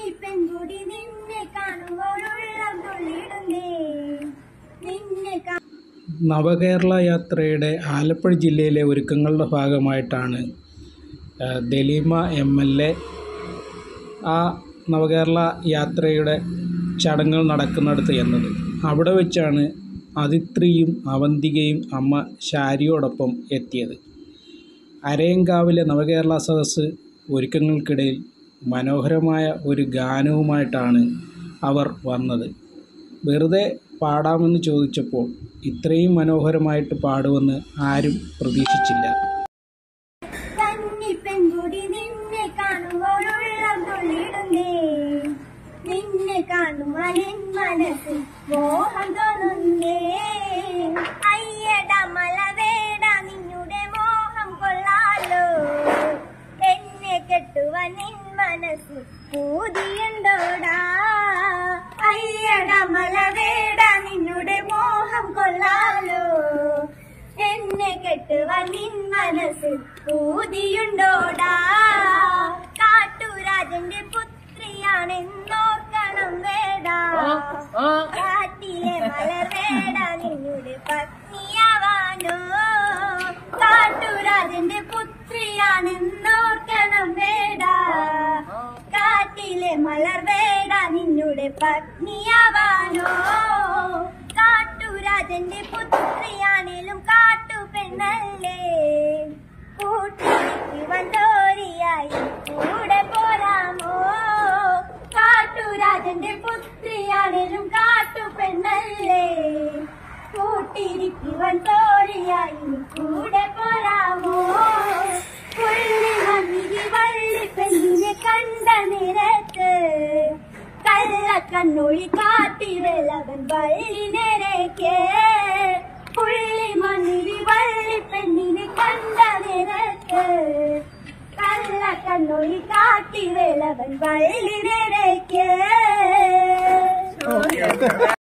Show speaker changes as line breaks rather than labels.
പെൺകുടി നിന്നെ കാണുമ്പോഴുള്ളം തുള്ളിടുന്നേ നിന്നെ കാ-
നവകേരള യാത്രയുടെ ആലപ്പുഴ ജില്ലയിലെ ഒരുക്കങ്ങളുടെ ഭാഗമായിട്ടാണ് ആ, ദലീമ എം എൽ എ ആ നവകേരള യാത്രയുടെ ചടങ്ങുകൾ നടക്കുന്നിടത്ത് എന്നത് അവിടെ വെച്ചാണ് അതിത്രിയും അവന്തികയും അമ്മ ശാരിയോടൊപ്പം എത്തിയത് അരയങ്കാവിലെ നവകേരള സദസ്സ് ഒരുക്കങ്ങൾക്കിടയിൽ മനോഹരമായ ഒരു ഗാനവുമായിട്ടാണ് അവർ വന്നത് വെറുതെ പാടാമെന്ന് ചോദിച്ചപ്പോൾ ഇത്രയും മനോഹരമായിട്ട് പാടുമെന്ന് ആരും പ്രതീക്ഷിച്ചില്ല
കന്നി പെൺകുടി നിന്നെ കാണുമ്പോഴുള്ളം തുള്ളിടുന്നേ നിന്നെ കാണുവാൻ എൻ മനസ്സിൽ മോഹം തോന്നുന്നേ അയ്യട മലവേട നിന്നുടെ മോഹം കൊള്ളാലോ എന്നെ കെട്ടുവാൻ നിൻ മനസ്സിൽ പൂതിയുണ്ടോടാ അയ്യട മലവേട നിന്നുടെ മോഹം കൊള്ളാലോ എന്നെ കെട്ടുവാൻ നിൻ മനസ്സിൽ പൂതിയുണ്ടോടാ കാട്ടുരാജന്റെ പുത്രിയാണെന്നോർക്കണം വേടാ കാട്ടിലെ മലർ വേട നിന്നുടെ പത്നിയാവാനോ കാട്ടുരാജന്റെ പുത്രിയാണെന്നോർക്കണം വേടാ കാട്ടിലെ മലർ വേട നിന്നുടെ പത്നിയാവാനോ കാട്ടുരാജന്റെ പുത്രിയാണേലും കാട്ടു പെണ്ണല്ലേ കൂട്ടിരിക്ക് വന്തോരിയായി കൂടെ പോരാമോ കാട്ടുരാജന്റെ പുത്രിയാണേലും കാട്ടു പെണ്ണല്ലേ കൂട്ടിരിക്ക് വന്തോരിയായി കൂടെ പോരാമോ പുള്ളി വന്നിരി വള്ളി പെണ്ണിനെ കണ്ട നിരത്ത് കള്ളക്കണ്ണൊളി കാട്ടി വെള്ളവൻ വള്ളി നിരക്ക് പുള്ളി മണ്ണിരി വള്ളി പെണ്ണിനെ കണ്ട നിരക്ക് കള്ളക്കണ്ണൊളി കാട്ടി വെള്ളവൻ വള്ളി നിരക്ക്